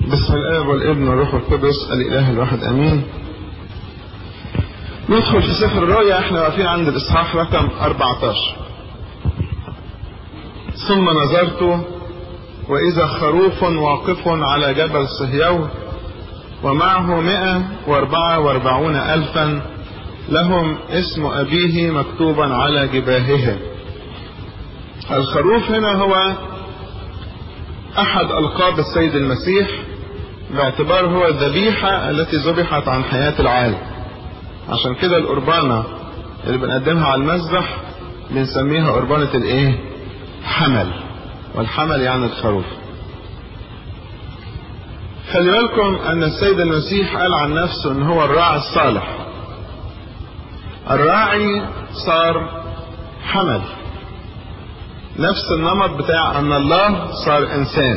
بسم الاب والابن والروح القدس الاله الواحد امين ندخل في سفر الرؤيا احنا واقفين عند الاصحاح رقم 14 ثم نظرت واذا خروف واقف على جبل صهيون ومعه مئة واربعة واربعون الفا لهم اسم ابيه مكتوبا على جباههم الخروف هنا هو احد القاب السيد المسيح باعتبار هو الذبيحة التي ذبحت عن حياة العالم عشان كده القربانة اللي بنقدمها على المذبح بنسميها قربانة الايه حمل والحمل يعني الخروف خلي بالكم ان السيد المسيح قال عن نفسه ان هو الراعي الصالح الراعي صار حمل نفس النمط بتاع ان الله صار انسان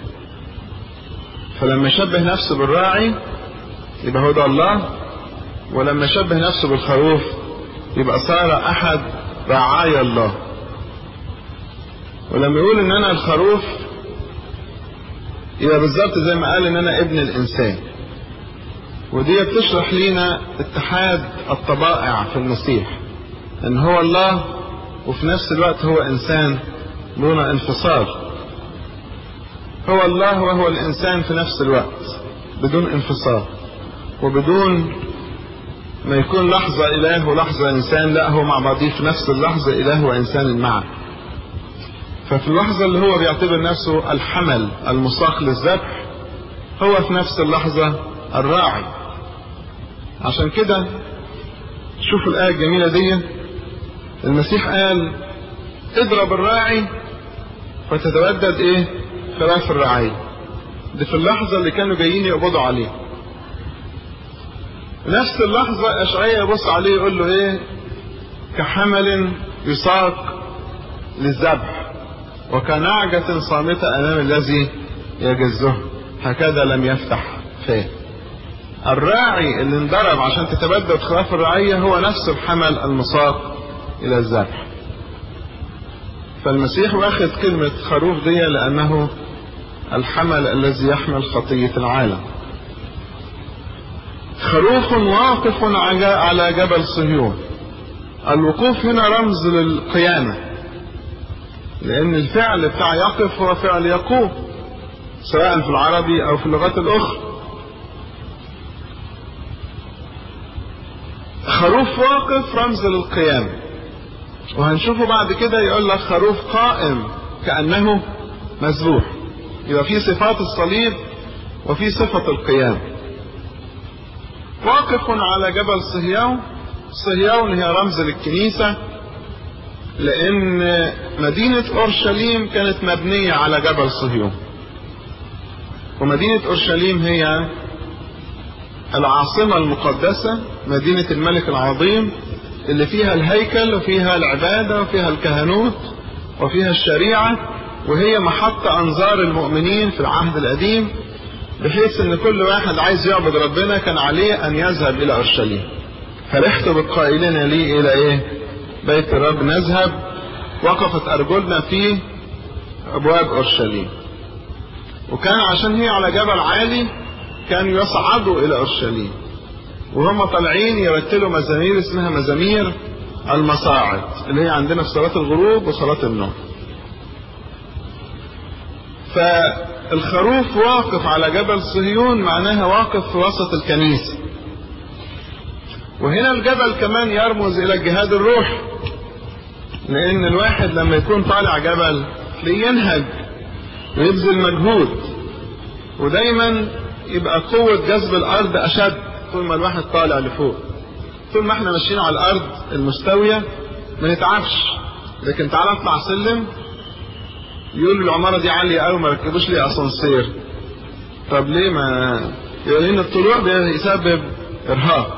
فلما شبه نفسه بالراعي يبقى هو ده الله ولما شبه نفسه بالخروف يبقى صار احد رعايا الله ولما يقول ان انا الخروف يبقى بالظبط زي ما قال ان انا ابن الانسان ودي بتشرح لينا اتحاد الطبائع في المسيح ان هو الله وفي نفس الوقت هو انسان دون انفصال هو الله وهو الانسان في نفس الوقت بدون انفصال وبدون ما يكون لحظة اله ولحظة انسان لا هو مع بعضيه في نفس اللحظة اله وانسان معا ففي اللحظة اللي هو بيعتبر نفسه الحمل المساق للذبح هو في نفس اللحظة الراعي عشان كده شوفوا الآية الجميلة دي المسيح قال اضرب الراعي فتتودد ايه خلاف الرعاية دي في اللحظة اللي كانوا جايين يقبضوا عليه نفس اللحظة أشعية يبص عليه يقول له ايه كحمل يساق للذبح وكنعجة صامتة أمام الذي يجزه هكذا لم يفتح فيه الراعي اللي انضرب عشان تتبدد خلاف الرعية هو نفس الحمل المساق إلى الذبح فالمسيح واخد كلمة خروف دي لأنه الحمل الذي يحمل خطية العالم خروف واقف على جبل صهيون الوقوف هنا رمز للقيامة لأن الفعل بتاع يقف هو فعل يقوم سواء في العربي أو في اللغات الأخرى خروف واقف رمز للقيامة وهنشوفه بعد كده يقول لك خروف قائم كأنه مذبوح يبقى في صفات الصليب وفي صفة القيام واقف على جبل صهيون صهيون هي رمز للكنيسة لأن مدينة أورشليم كانت مبنية على جبل صهيون ومدينة أورشليم هي العاصمة المقدسة مدينة الملك العظيم اللي فيها الهيكل وفيها العبادة وفيها الكهنوت وفيها الشريعة وهي محط أنظار المؤمنين في العهد القديم بحيث ان كل واحد عايز يعبد ربنا كان عليه ان يذهب الى اورشليم فرحت بالقائلين لي الى ايه بيت الرب نذهب وقفت ارجلنا في ابواب اورشليم وكان عشان هي على جبل عالي كانوا يصعدوا الى اورشليم وهم طالعين يرتلوا مزامير اسمها مزامير المصاعد اللي هي عندنا في صلاة الغروب وصلاة النوم فالخروف واقف على جبل صهيون معناها واقف في وسط الكنيسة وهنا الجبل كمان يرمز إلى الجهاد الروحي لأن الواحد لما يكون طالع جبل تلاقيه ينهج ويبذل مجهود ودايما يبقى قوة جذب الأرض أشد طول ما الواحد طالع لفوق طول ما احنا ماشيين على الأرض المستوية ما نتعبش لكن تعالى اطلع سلم يقول العمارة دي عالية قوي ما ركبوش لي اسانسير طب ليه ما يقول ان الطلوع بيسبب ارهاق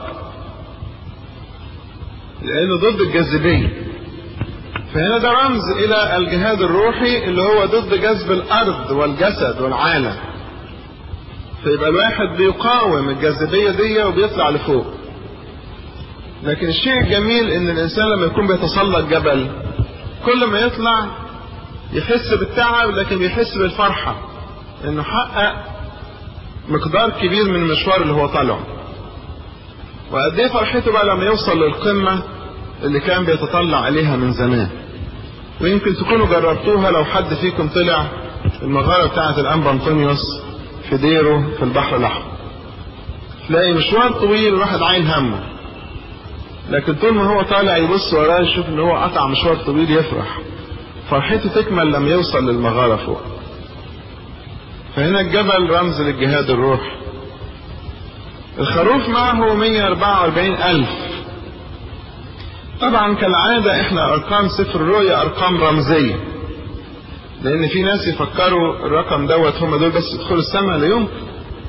لانه ضد الجاذبية فهنا ده رمز الى الجهاد الروحي اللي هو ضد جذب الارض والجسد والعالم فيبقى الواحد بيقاوم الجاذبية دي وبيطلع لفوق لكن الشيء الجميل ان الانسان لما يكون بيتسلق جبل كل ما يطلع يحس بالتعب لكن يحس بالفرحة انه حقق مقدار كبير من المشوار اللي هو طالعه وقد ايه فرحته بقى لما يوصل للقمة اللي كان بيتطلع إليها من زمان ويمكن تكونوا جربتوها لو حد فيكم طلع المغارة بتاعة الأنبا أنطونيوس في ديره في البحر الأحمر تلاقي مشوار طويل الواحد عاين همه لكن طول ما هو طالع يبص وراه يشوف ان هو قطع مشوار طويل يفرح فرحته تكمل لما يوصل للمغارة فوق فهنا الجبل رمز للجهاد الروحي الخروف معه 144 ألف طبعا كالعادة احنا أرقام سفر الرؤيا أرقام رمزية لأن في ناس يفكروا الرقم دوت هم دول بس يدخلوا السماء لا يمكن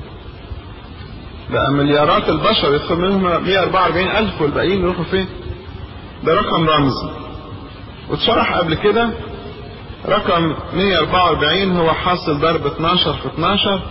بقى مليارات البشر يدخل منهم 144 ألف والباقيين يروحوا فين ده رقم رمزي واتشرح قبل كده رقم 144 هو حاصل ضرب 12 في 12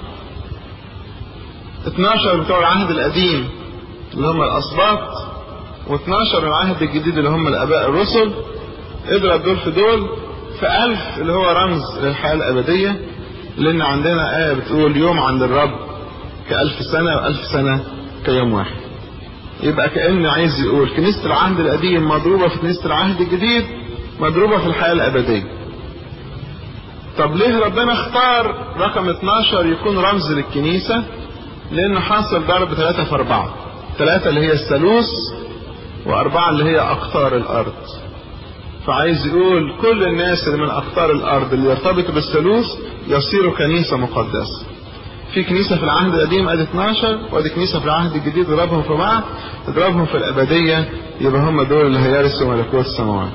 12 بتوع العهد القديم اللي هم الأسباط و12 العهد الجديد اللي هم الآباء الرسل اضرب دول في دول في ألف اللي هو رمز للحياة الأبدية لأن عندنا آية بتقول يوم عند الرب كألف سنة وألف سنة كيوم واحد يبقى كأن عايز يقول كنيسة العهد القديم مضروبة في كنيسة العهد الجديد مضروبة في الحياة الأبدية طب ليه ربنا اختار رقم 12 يكون رمز للكنيسة لأنه حاصل ضرب 3 في 4 ثلاثة اللي هي الثالوث وأربعة اللي هي أقطار الأرض فعايز يقول كل الناس اللي من أقطار الأرض اللي يرتبطوا بالثالوث يصيروا كنيسة مقدسة في كنيسة في العهد القديم ادي 12 وادي كنيسة في العهد الجديد اضربهم في بعض اضربهم في الأبدية يبقى هم دول اللي هيرثوا ملكوت السماوات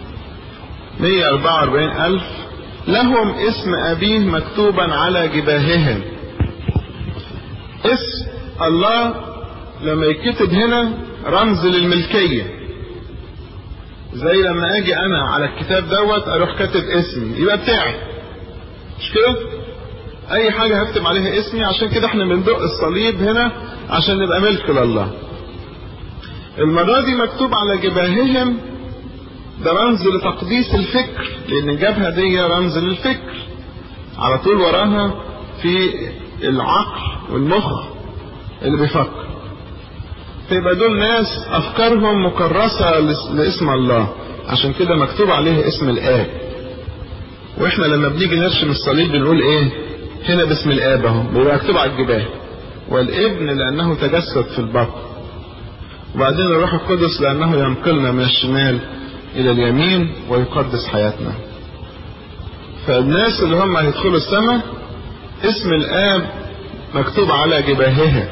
144 ألف لهم اسم أبيه مكتوبا على جباههم اسم الله لما يتكتب هنا رمز للملكية زي لما اجي انا على الكتاب دوت اروح كاتب اسمي يبقى بتاعي مش كده اي حاجة هكتب عليها اسمي عشان كده احنا بندق الصليب هنا عشان نبقى ملك لله المرة دي مكتوب على جباههم ده رمز لتقديس الفكر لان الجبهة دي رمز للفكر على طول وراها في العقل والمخ اللي بيفكر فيبقى دول ناس افكارهم مكرسة لاسم الله عشان كده مكتوب عليه اسم الاب واحنا لما بنيجي نرسم الصليب بنقول ايه هنا باسم الاب اهو بيبقى مكتوب على الجباه والابن لانه تجسد في البطن وبعدين الروح القدس لانه ينقلنا من الشمال الى اليمين ويقدس حياتنا فالناس اللي هم هيدخلوا السماء اسم الاب مكتوب على جباههم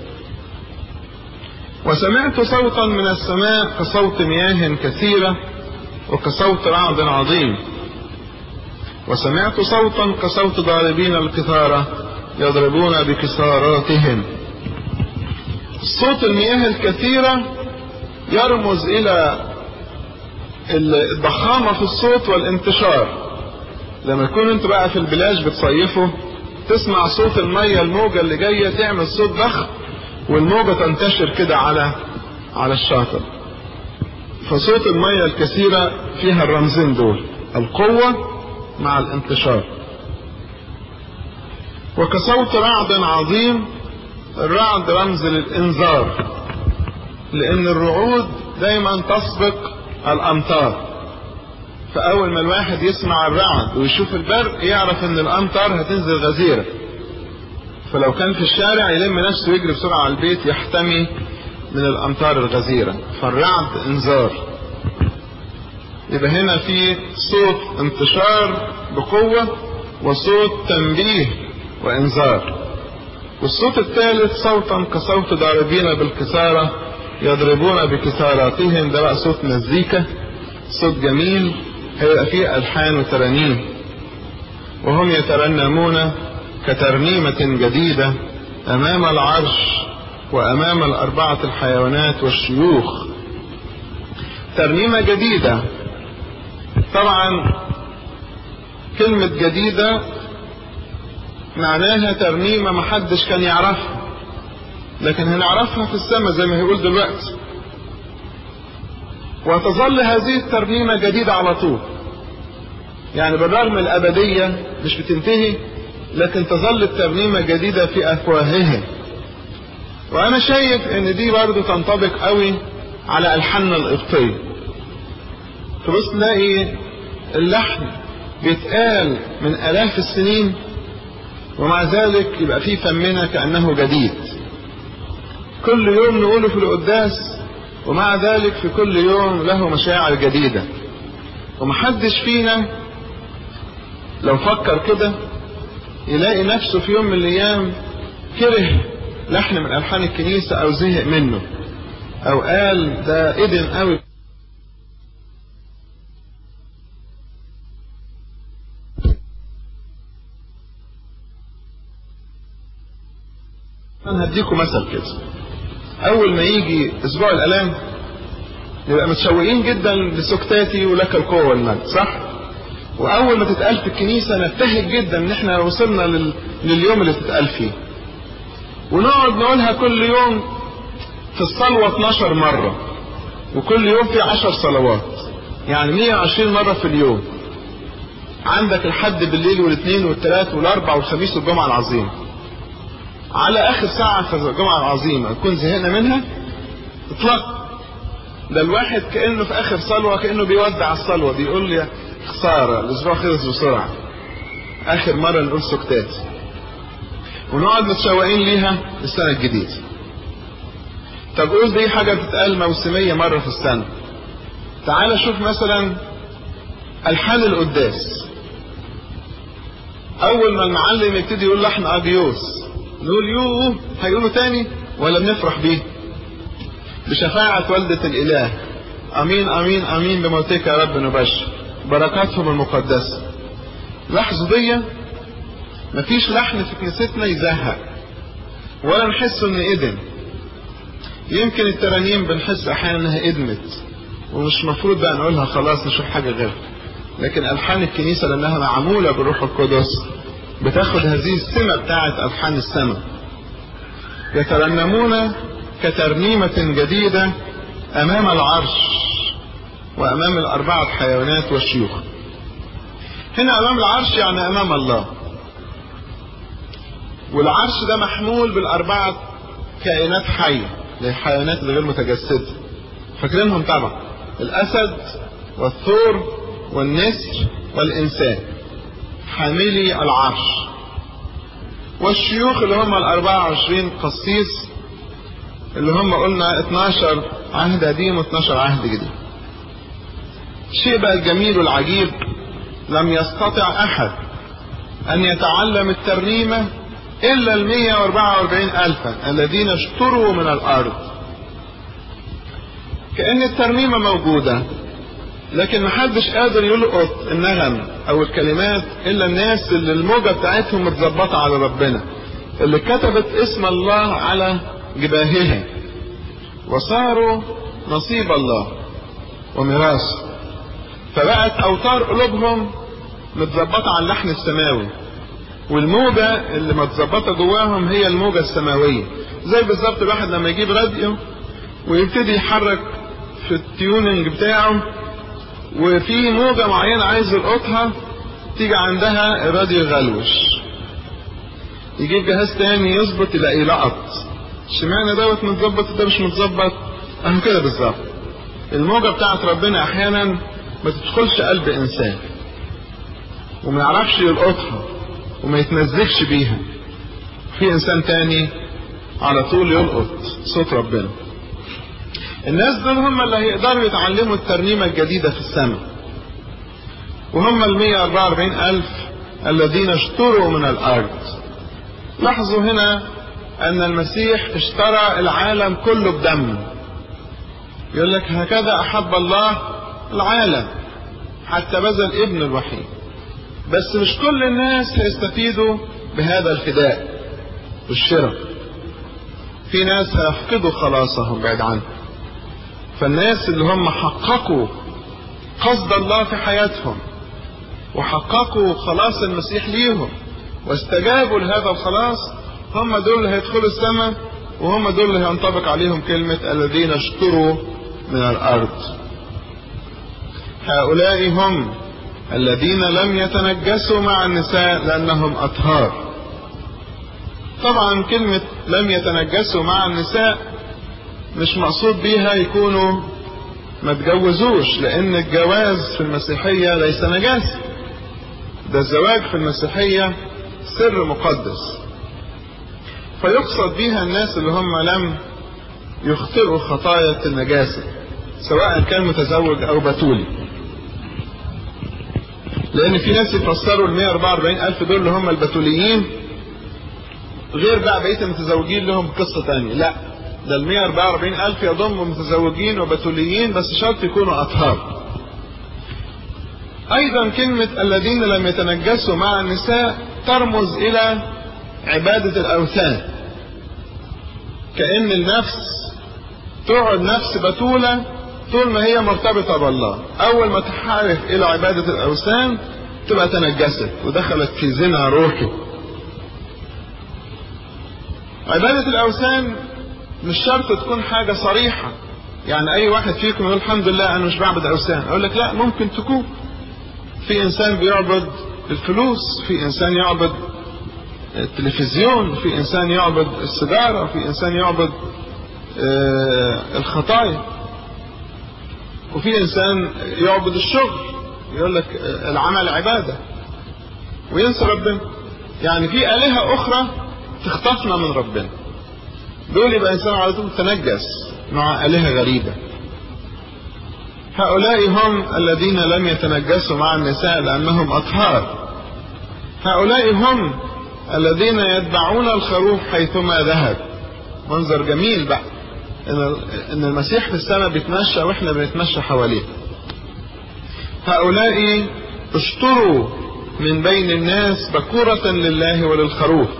وسمعت صوتا من السماء كصوت مياه كثيرة وكصوت رعد عظيم وسمعت صوتا كصوت ضاربين القثارة يضربون بكساراتهم صوت المياه الكثيرة يرمز إلى الضخامة في الصوت والانتشار لما يكون انت بقى في البلاج بتصيفوا تسمع صوت المية الموجة اللي جاية تعمل صوت ضخم والموجة تنتشر كده على على الشاطئ فصوت المية الكثيرة فيها الرمزين دول القوة مع الانتشار وكصوت رعد عظيم الرعد رمز للإنذار لأن الرعود دايما تسبق الأمطار فأول ما الواحد يسمع الرعد ويشوف البرق يعرف إن الأمطار هتنزل غزيرة فلو كان في الشارع يلم نفسه ويجري بسرعة على البيت يحتمي من الأمطار الغزيرة فالرعد إنذار يبقى هنا في صوت انتشار بقوة وصوت تنبيه وإنذار والصوت الثالث صوتا كصوت ضاربين بالكسارة يضربون بكساراتهم ده بقى صوت مزيكا صوت جميل هيبقى فيه ألحان وترانيم وهم يترنمون كترنيمة جديدة أمام العرش وأمام الأربعة الحيوانات والشيوخ ترنيمة جديدة طبعا كلمة جديدة معناها ترنيمة محدش كان يعرفها لكن هنعرفها في السماء زي ما هيقول دلوقتي وتظل هذه الترنيمة جديدة على طول يعني بالرغم الأبدية مش بتنتهي لكن تظل الترنيمة جديدة في أفواههم وأنا شايف إن دي برضه تنطبق قوي على ألحاننا القبطية تبص تلاقي اللحن بيتقال من آلاف السنين ومع ذلك يبقى في فمنا كأنه جديد كل يوم نقوله في القداس ومع ذلك في كل يوم له مشاعر جديدة ومحدش فينا لو فكر كده يلاقي نفسه في يوم من الأيام كره لحن من ألحان الكنيسة أو زهق منه أو قال ده إدن قوي أنا هديكم مثل كده أول ما يجي أسبوع الآلام نبقى متشوقين جدا لسكتاتي ولك القوة والمجد صح؟ وأول ما تتقال في الكنيسة نبتهج جدا إن إحنا وصلنا لل... لليوم اللي تتقال فيه. ونقعد نقولها كل يوم في الصلوة 12 مرة وكل يوم في 10 صلوات يعني 120 مرة في اليوم. عندك الحد بالليل والاثنين والثلاث والاربع والخميس والجمعة العظيمة. على اخر ساعة في الجمعة العظيمة نكون زهقنا منها اطلاق ده الواحد كأنه في اخر صلوة كأنه بيودع الصلوة بيقول لي خسارة الاسبوع خلص بسرعة اخر مرة نقول سكتات ونقعد متشوقين ليها السنة الجديدة طب قول دي حاجة بتتقال موسمية مرة في السنة تعال شوف مثلا الحان القداس اول ما المعلم يبتدي يقول لحن اجيوس نقول يوه هيقولوا تاني ولا بنفرح بيه بشفاعة والدة الإله أمين أمين أمين بموتك يا رب نبشر بركاتهم المقدسة لاحظوا دي مفيش لحن في كنيستنا يزهق ولا نحس ان ادم يمكن الترانيم بنحس احيانا انها ادمت ومش مفروض بقى نقولها خلاص نشوف حاجة غيرها لكن الحان الكنيسة لانها معمولة بالروح القدس بتاخد هذه السمة بتاعت ألحان السماء يترنمون كترنيمة جديدة أمام العرش وأمام الأربعة حيوانات والشيوخ هنا أمام العرش يعني أمام الله والعرش ده محمول بالأربعة كائنات حية للحيوانات الغير متجسدة فاكرينهم طبعا الأسد والثور والنسر والإنسان حاملي العرش والشيوخ اللي هم ال 24 قسيس اللي هم قلنا 12 عهد قديم و12 عهد جديد. الشيء بقى الجميل والعجيب لم يستطع أحد أن يتعلم الترنيمة إلا ال 144 ألفا الذين اشتروا من الأرض. كأن الترنيمة موجودة لكن محدش قادر يلقط النغم او الكلمات الا الناس اللي الموجة بتاعتهم متظبطة على ربنا اللي كتبت اسم الله على جباههم وصاروا نصيب الله وميراثه فبقت اوتار قلوبهم متظبطة على اللحن السماوي والموجة اللي متظبطة جواهم هي الموجة السماوية زي بالظبط الواحد لما يجيب راديو ويبتدي يحرك في التيوننج بتاعه وفي موجة معينة عايز يلقطها تيجي عندها الراديو يغلوش يجيب جهاز تاني يظبط يلاقيه لقط اشمعنى دوت متظبط وده مش متظبط اهو كده بالظبط الموجة بتاعت ربنا احيانا ما تدخلش قلب انسان وما يعرفش يلقطها وما يتمزجش بيها في انسان تاني على طول يلقط صوت ربنا الناس دول هم اللي هيقدروا يتعلموا الترنيمة الجديدة في السماء وهم ال 144 ألف الذين اشتروا من الأرض لاحظوا هنا أن المسيح اشترى العالم كله بدمه يقول لك هكذا أحب الله العالم حتى بذل ابن الوحيد بس مش كل الناس هيستفيدوا بهذا الفداء والشراء في ناس هيفقدوا خلاصهم بعد عنه فالناس اللي هم حققوا قصد الله في حياتهم وحققوا خلاص المسيح ليهم واستجابوا لهذا الخلاص هم دول اللي هيدخلوا السماء وهم دول اللي هينطبق عليهم كلمة الذين اشتروا من الأرض هؤلاء هم الذين لم يتنجسوا مع النساء لأنهم أطهار طبعا كلمة لم يتنجسوا مع النساء مش مقصود بيها يكونوا ما تجوزوش لأن الجواز في المسيحية ليس نجاسة ده الزواج في المسيحية سر مقدس فيقصد بها الناس اللي هم لم يخطئوا خطايا النجاسة سواء كان متزوج أو بتولي لأن في ناس يفسروا ال 144 ألف دول اللي هم البتوليين غير بقى بقية المتزوجين لهم قصة تانية لا ده ال 144 ألف يضم متزوجين وبتوليين بس شرط يكونوا أطهار أيضا كلمة الذين لم يتنجسوا مع النساء ترمز إلى عبادة الأوثان كأن النفس تقعد نفس بتولة طول ما هي مرتبطة بالله أول ما تحارف إلى عبادة الأوثان تبقى تنجست ودخلت في زنا روحي عبادة الأوثان مش شرط تكون حاجة صريحة يعني أي واحد فيكم يقول الحمد لله أنا مش بعبد أوثان أقول لك لا ممكن تكون في إنسان بيعبد الفلوس في إنسان يعبد التلفزيون في إنسان يعبد السيجارة في إنسان يعبد الخطايا وفي إنسان يعبد الشغل يقول لك العمل عبادة وينسى ربنا يعني في آلهة أخرى تخطفنا من ربنا دول يبقى إنسان على طول تنجس مع آلهة غريبة هؤلاء هم الذين لم يتنجسوا مع النساء لأنهم أطهار هؤلاء هم الذين يتبعون الخروف حيثما ذهب منظر جميل بقى ان المسيح في السماء بيتمشى واحنا بنتمشى حواليه هؤلاء اشتروا من بين الناس بكورة لله وللخروف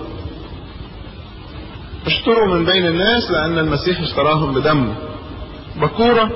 اشتروا من بين الناس لأن المسيح اشتراهم بدمه بكورة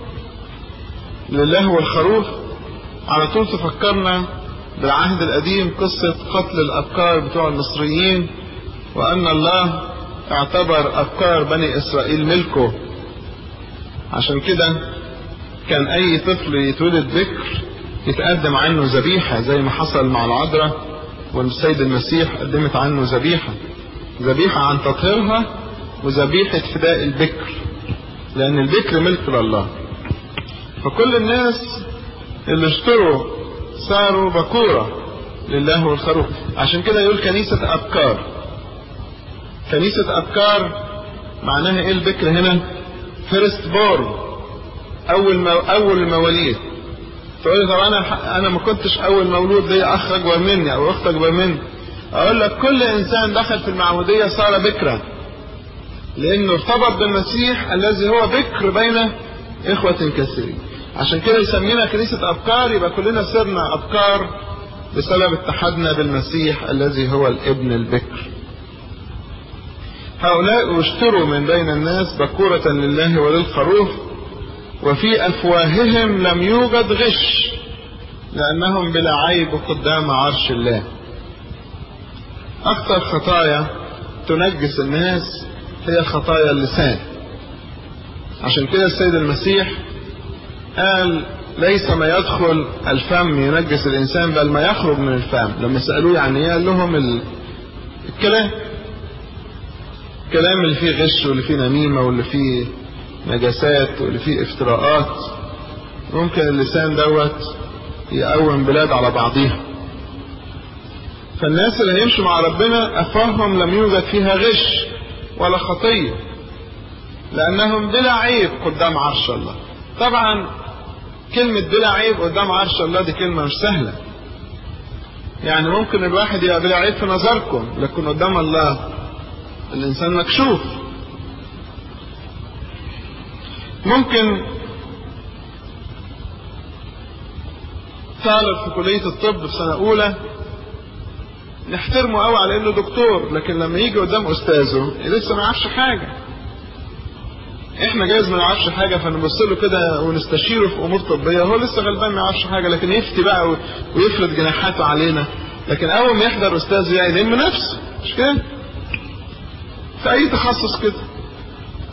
لله والخروف على طول تفكرنا بالعهد القديم قصة قتل الأبكار بتوع المصريين وأن الله اعتبر أبكار بني إسرائيل ملكه عشان كده كان أي طفل يتولد بكر يتقدم عنه ذبيحة زي ما حصل مع العذراء والسيد المسيح قدمت عنه ذبيحة ذبيحة عن تطهيرها وذبيحة فداء البكر لأن البكر ملك لله فكل الناس اللي اشتروا صاروا بكورة لله والخروف عشان كده يقول كنيسة أبكار كنيسة أبكار معناها إيه البكر هنا فيرست بورن أول مو... أول المواليد تقول لي طب أنا أنا ما كنتش أول مولود ليا أخ أكبر مني أو أخت أكبر مني أقول لك كل إنسان دخل في المعمودية صار بكرا لأنه ارتبط بالمسيح الذي هو بكر بين إخوة كثيرين عشان كده يسمينا كنيسة أبكار يبقى كلنا صرنا أبكار بسبب اتحادنا بالمسيح الذي هو الابن البكر هؤلاء اشتروا من بين الناس بكورة لله وللخروف وفي أفواههم لم يوجد غش لأنهم بلا عيب قدام عرش الله أكثر خطايا تنجس الناس هي خطايا اللسان عشان كده السيد المسيح قال ليس ما يدخل الفم ينجس الإنسان بل ما يخرج من الفم لما سألوه يعني ايه قال لهم ال... الكلام الكلام اللي فيه غش واللي فيه نميمة واللي فيه نجاسات واللي فيه افتراءات ممكن اللسان دوت يقوم بلاد على بعضيها فالناس اللي هيمشوا مع ربنا أفواههم لم يوجد فيها غش ولا خطية لأنهم بلا عيب قدام عرش الله طبعا كلمة بلا عيب قدام عرش الله دي كلمة مش سهلة يعني ممكن الواحد يبقى بلا عيب في نظركم لكن قدام الله الإنسان مكشوف ممكن طالب في كلية الطب في سنة أولى نحترمه قوي على انه دكتور لكن لما يجي قدام استاذه لسه ما يعرفش حاجه احنا جايز ما نعرفش حاجه فنبص له كده ونستشيره في امور طبيه هو لسه غلبان ما يعرفش حاجه لكن يفتي بقى ويفرد جناحاته علينا لكن اول ما يحضر استاذه يعني يلم نفسه مش كده في اي تخصص كده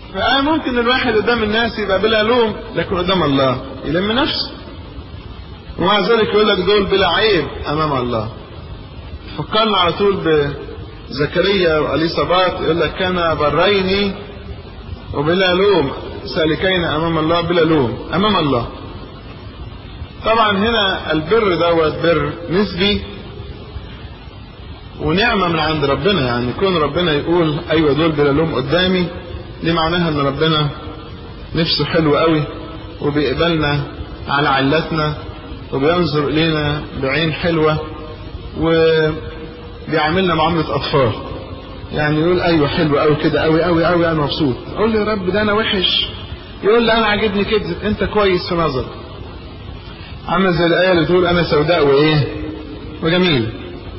فممكن الواحد قدام الناس يبقى بلا لوم لكن قدام الله يلم نفسه ومع ذلك يقول لك دول بلا عيب امام الله فكرنا على طول بزكريا واليصابات يقول لك كان برين وبلا لوم سالكين امام الله بلا لوم امام الله طبعا هنا البر دوت بر نسبي ونعمه من عند ربنا يعني يكون ربنا يقول ايوه دول بلا لوم قدامي دي معناها ان ربنا نفسه حلو قوي وبيقبلنا على علتنا وبينظر الينا بعين حلوه وبيعاملنا معامله اطفال يعني يقول ايوه حلو قوي كده قوي قوي قوي انا مبسوط اقول له يا رب ده انا وحش يقول لي انا عاجبني كده انت كويس في نظري عامل زي الايه اللي بتقول انا سوداء وايه وجميل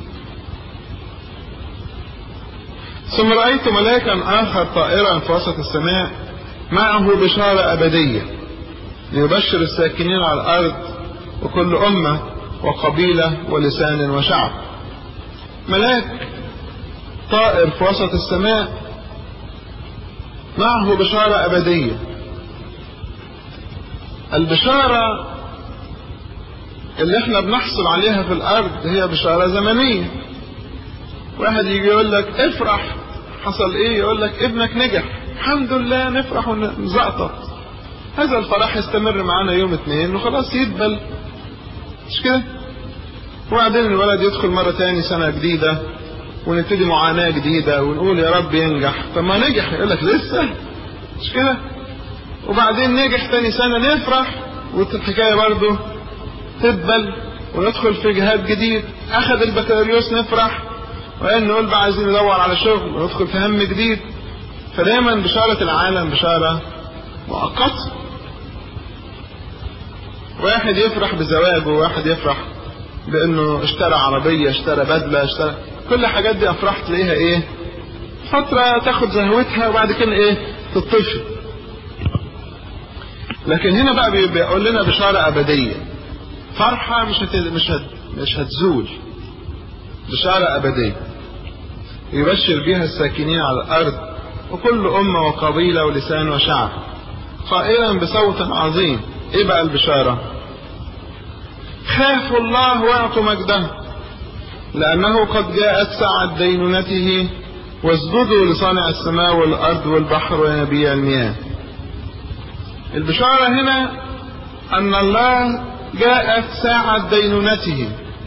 ثم رايت ملاكا اخر طائرا في وسط السماء معه بشاره ابديه ليبشر الساكنين على الارض وكل امه وقبيله ولسان وشعب ملاك طائر في وسط السماء معه بشاره ابديه البشاره اللي احنا بنحصل عليها في الارض هي بشاره زمنيه واحد يجي يقول لك افرح حصل ايه يقول لك ابنك نجح الحمد لله نفرح ونزقطط هذا الفرح يستمر معانا يوم اتنين وخلاص يدبل مش كده وبعدين الولد يدخل مرة تاني سنة جديدة ونبتدي معاناة جديدة ونقول يا رب ينجح طب ما نجح يقول لك لسه مش كده وبعدين نجح تاني سنة نفرح والحكاية برضه تدبل وندخل في جهاد جديد اخذ البكالوريوس نفرح وقال نقول بقى عايزين ندور على شغل وندخل في هم جديد فدايما بشارة العالم بشارة مؤقتة واحد يفرح بزواجه وواحد يفرح بانه اشترى عربية اشترى بدلة اشترى كل الحاجات دي افراح تلاقيها ايه فترة تاخد زهوتها وبعد كده ايه تطفي لكن هنا بقى بيقول لنا بشارة أبدية فرحة مش هت... مش هت... مش هتزول بشارة أبدية يبشر بها الساكنين على الأرض وكل أمة وقبيلة ولسان وشعب قائلا بصوت عظيم إيه بقى البشارة خافوا الله واعطوا مجده لأنه قد جاءت ساعة دينونته واسجدوا لصانع السماء والأرض والبحر وينبيع المياه البشارة هنا أن الله جاءت ساعة دينونته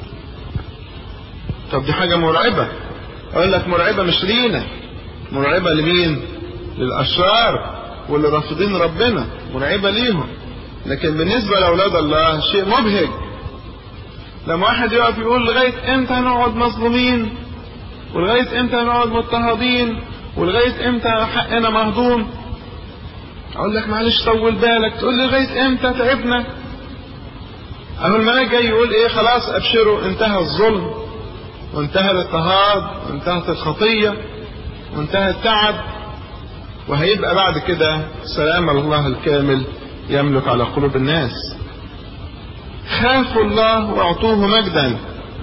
طب دي حاجة مرعبة أقول لك مرعبة مش لينا مرعبة لمين للأشرار واللي رافضين ربنا مرعبة ليهم لكن بالنسبة لأولاد الله شيء مبهج لما واحد يقف يقول لغاية امتى هنقعد مظلومين ولغاية امتى هنقعد مضطهدين ولغاية امتى حقنا مهضوم اقول لك معلش طول بالك تقول لي لغاية امتى تعبنا اهو الملاك جاي يقول ايه خلاص ابشروا انتهى الظلم وانتهى الاضطهاد وانتهت الخطية وانتهى التعب وهيبقى بعد كده سلام الله الكامل يملك على قلوب الناس خافوا الله واعطوه مجدا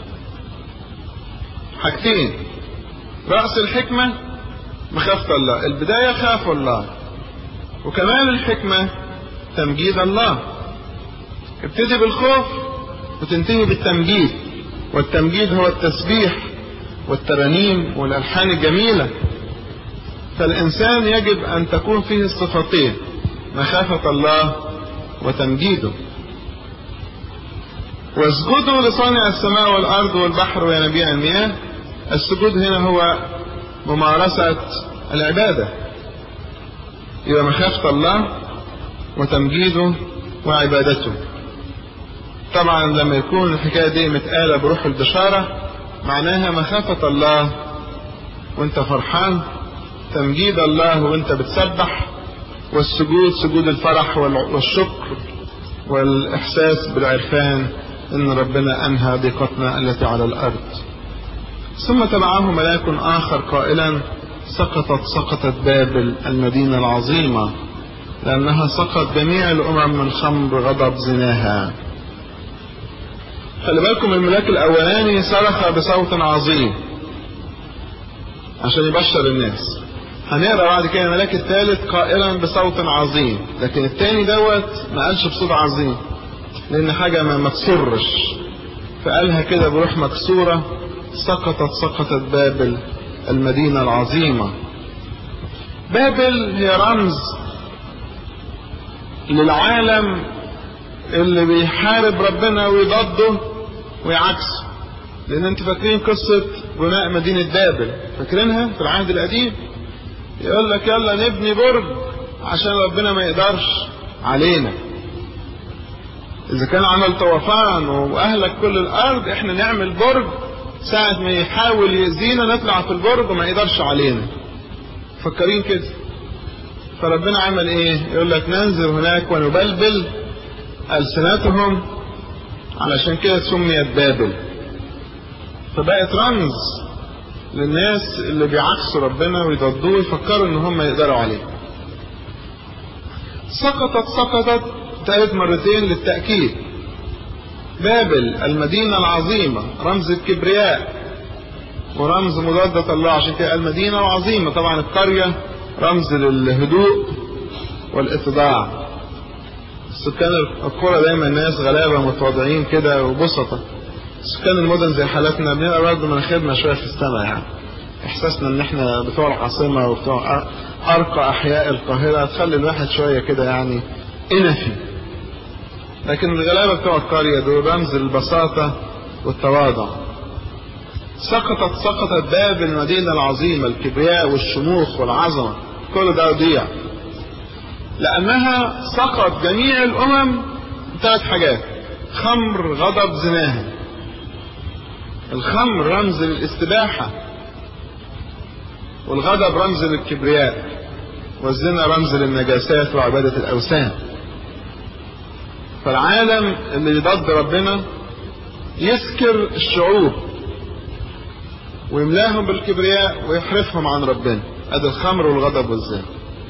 حاجتين رأس الحكمة مخافة الله البداية خافوا الله وكمان الحكمة تمجيد الله ابتدي بالخوف وتنتهي بالتمجيد والتمجيد هو التسبيح والترانيم والألحان الجميلة فالإنسان يجب أن تكون فيه الصفتين مخافة الله وتمجيده واسجدوا لصانع السماء والأرض والبحر وينابيع المياه السجود هنا هو ممارسة العبادة يبقى مخافة الله وتمجيده وعبادته طبعا لما يكون الحكاية دي متقالة بروح البشارة معناها مخافة الله وانت فرحان تمجيد الله وانت بتسبح والسجود سجود الفرح والشكر والإحساس بالعرفان إن ربنا أنهى ضيقتنا التي على الأرض ثم تبعه ملاك آخر قائلا سقطت سقطت بابل المدينة العظيمة لأنها سقط جميع الأمم من خمر غضب زناها خلي بالكم الملاك الأولاني صرخ بصوت عظيم عشان يبشر الناس هنقرا بعد كده الملاك الثالث قائلا بصوت عظيم لكن الثاني دوت ما قالش بصوت عظيم لان حاجة ما مكسرش فقالها كده بروح مكسورة سقطت سقطت بابل المدينة العظيمة بابل هي رمز للعالم اللي بيحارب ربنا ويضده ويعكسه لان انتوا فاكرين قصة بناء مدينة بابل فاكرينها في العهد القديم يقول لك يلا نبني برج عشان ربنا ما يقدرش علينا اذا كان عمل طوفان واهلك كل الارض احنا نعمل برج ساعة ما يحاول يأذينا نطلع في البرج وما يقدرش علينا فكرين كده فربنا عمل ايه يقول لك ننزل هناك ونبلبل ألسنتهم علشان كده سميت بابل فبقت رمز للناس اللي بيعكسوا ربنا ويضدوه ويفكروا ان هم يقدروا عليه سقطت سقطت ثالث مرتين للتأكيد بابل المدينة العظيمة رمز الكبرياء ورمز مضادة الله عشان كده المدينة العظيمة طبعا القرية رمز للهدوء والاتضاع سكان القرى دايما ناس غلابة متواضعين كده وبسطة سكان المدن زي حالتنا بنبقى برضه مناخيرنا شوية في السماء يعني احساسنا ان احنا بتوع العاصمة وبتوع ارقى احياء القاهرة تخلي الواحد شوية كده يعني انفي لكن الغلابة بتوع القرية دول رمز البساطة والتواضع سقطت سقطت باب المدينة العظيمة الكبرياء والشموخ والعظمة كل ده يضيع لأنها سقط جميع الأمم ثلاث حاجات خمر غضب زناها الخمر رمز للاستباحة والغضب رمز للكبرياء والزنا رمز للنجاسات وعبادة الأوثان فالعالم اللي يضد ربنا يسكر الشعوب ويملاهم بالكبرياء ويحرفهم عن ربنا ادي الخمر والغضب والزنا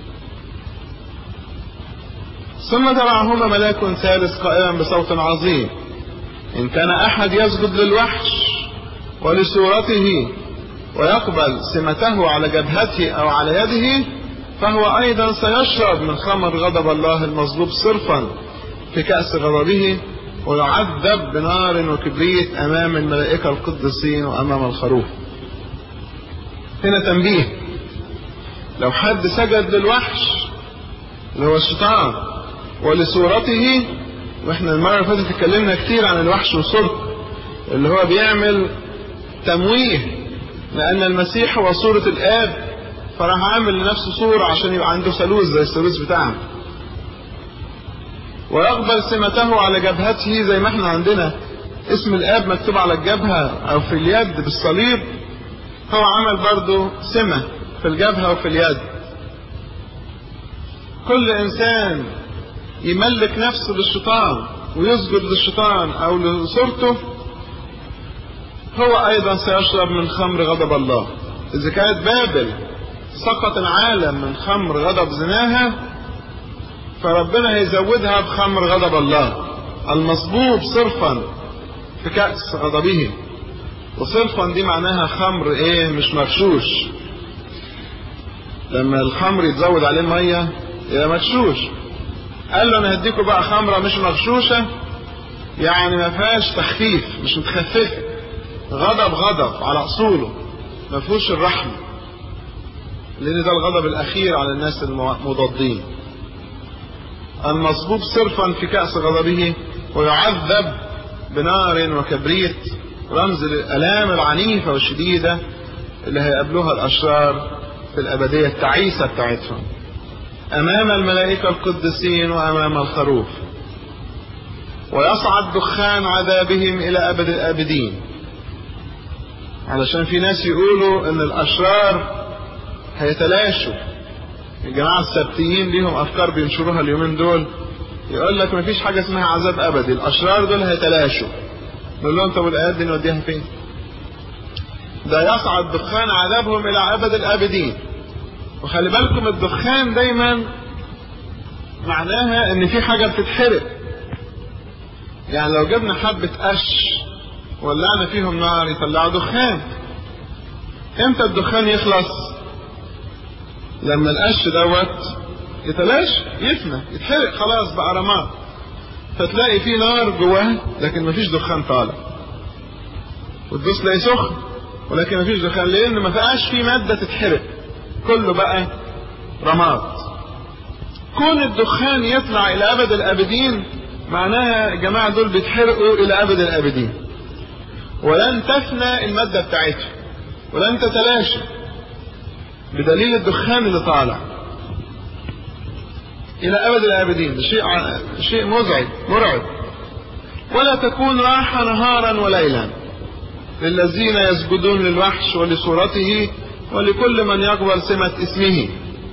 ثم تبعهما ملاك ثالث قائلا بصوت عظيم ان كان احد يسجد للوحش ولصورته ويقبل سمته على جبهته او على يده فهو ايضا سيشرب من خمر غضب الله المصلوب صرفا في كأس غضبه ويعذب بنار وكبريت امام الملائكة القدسين وامام الخروف هنا تنبيه لو حد سجد للوحش اللي هو الشيطان ولصورته واحنا المرة اللي فاتت اتكلمنا كتير عن الوحش وصورته اللي هو بيعمل تمويه لأن المسيح هو صورة الآب فراح عامل لنفسه صورة عشان يبقى عنده ثالوث زي الثالوث بتاعنا ويقبل سمته على جبهته زي ما احنا عندنا اسم الآب مكتوب على الجبهة أو في اليد بالصليب هو عمل برضه سمة في الجبهة وفي اليد كل إنسان يملك نفسه للشيطان ويسجد للشيطان أو لصورته هو أيضا سيشرب من خمر غضب الله إذا كانت بابل سقط العالم من خمر غضب زناها فربنا هيزودها بخمر غضب الله المصبوب صرفا في كأس غضبه وصرفا دي معناها خمر ايه مش مغشوش لما الخمر يتزود عليه ميه يبقى مغشوش قال له انا هديكوا بقى خمره مش مغشوشه يعني ما فيهاش تخفيف مش متخففه غضب غضب على اصوله ما فيهوش الرحمه لان ده الغضب الاخير على الناس المضادين المصبوب صرفا في كأس غضبه ويعذب بنار وكبريت رمز للآلام العنيفة والشديدة اللي هيقابلوها الأشرار في الأبدية التعيسة بتاعتهم أمام الملائكة القدسين وأمام الخروف ويصعد دخان عذابهم إلى أبد الآبدين علشان في ناس يقولوا إن الأشرار هيتلاشوا الجماعة السبتيين ليهم أفكار بينشروها اليومين دول يقول لك مفيش حاجة اسمها عذاب أبدي الأشرار دول هيتلاشوا نقول لهم طب الآيات دي نوديها فين؟ ده يصعد دخان عذابهم إلى أبد الآبدين وخلي بالكم الدخان دايما معناها إن في حاجة بتتحرق يعني لو جبنا حبة قش ولعنا فيهم نار يطلعوا دخان امتى الدخان يخلص؟ لما القش دوت يتلاشى يفنى يتحرق خلاص بقى رماد فتلاقي في نار جواها لكن مفيش دخان طالع وتدوس تلاقي سخن ولكن مفيش دخان لان ما فيهاش في ماده تتحرق كله بقى رماد كون الدخان يطلع الى ابد الابدين معناها الجماعه دول بيتحرقوا الى ابد الابدين ولن تفنى الماده بتاعتهم ولن تتلاشى بدليل الدخان اللي طالع الى ابد الابدين ده شيء شيء مزعج مرعب ولا تكون راحه نهارا وليلا للذين يسجدون للوحش ولصورته ولكل من يقبل سمة اسمه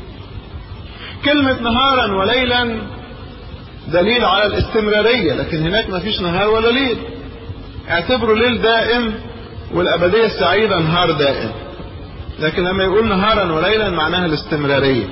كلمة نهارا وليلا دليل على الاستمرارية لكن هناك ما فيش نهار ولا ليل اعتبروا ليل دائم والأبدية السعيدة نهار دائم لكن لما يقول نهارا وليلا معناها الاستمرارية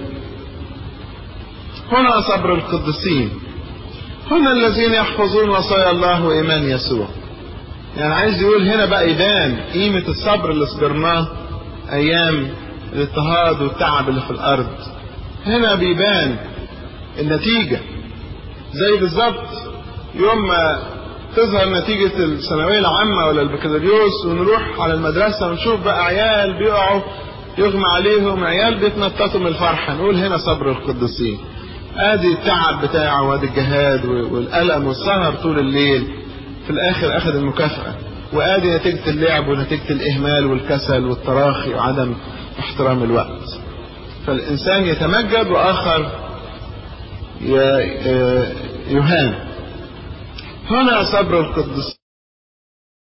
هنا صبر القديسين هم الذين يحفظون وصايا الله وإيمان يسوع يعني عايز يقول هنا بقى يبان قيمة الصبر اللي صبرناه أيام الاضطهاد والتعب اللي في الأرض هنا بيبان النتيجة زي بالظبط يوم ما تظهر نتيجة الثانوية العامة ولا البكالوريوس ونروح على المدرسة ونشوف بقى عيال بيقعوا يغمى عليهم عيال بيتنططوا من الفرحة نقول هنا صبر القديسين ادي التعب بتاعه وادي الجهاد والألم والسهر طول الليل في الآخر أخذ المكافأة وادي نتيجة اللعب ونتيجة الإهمال والكسل والتراخي وعدم احترام الوقت فالإنسان يتمجد وآخر يهان هنا صبر القدس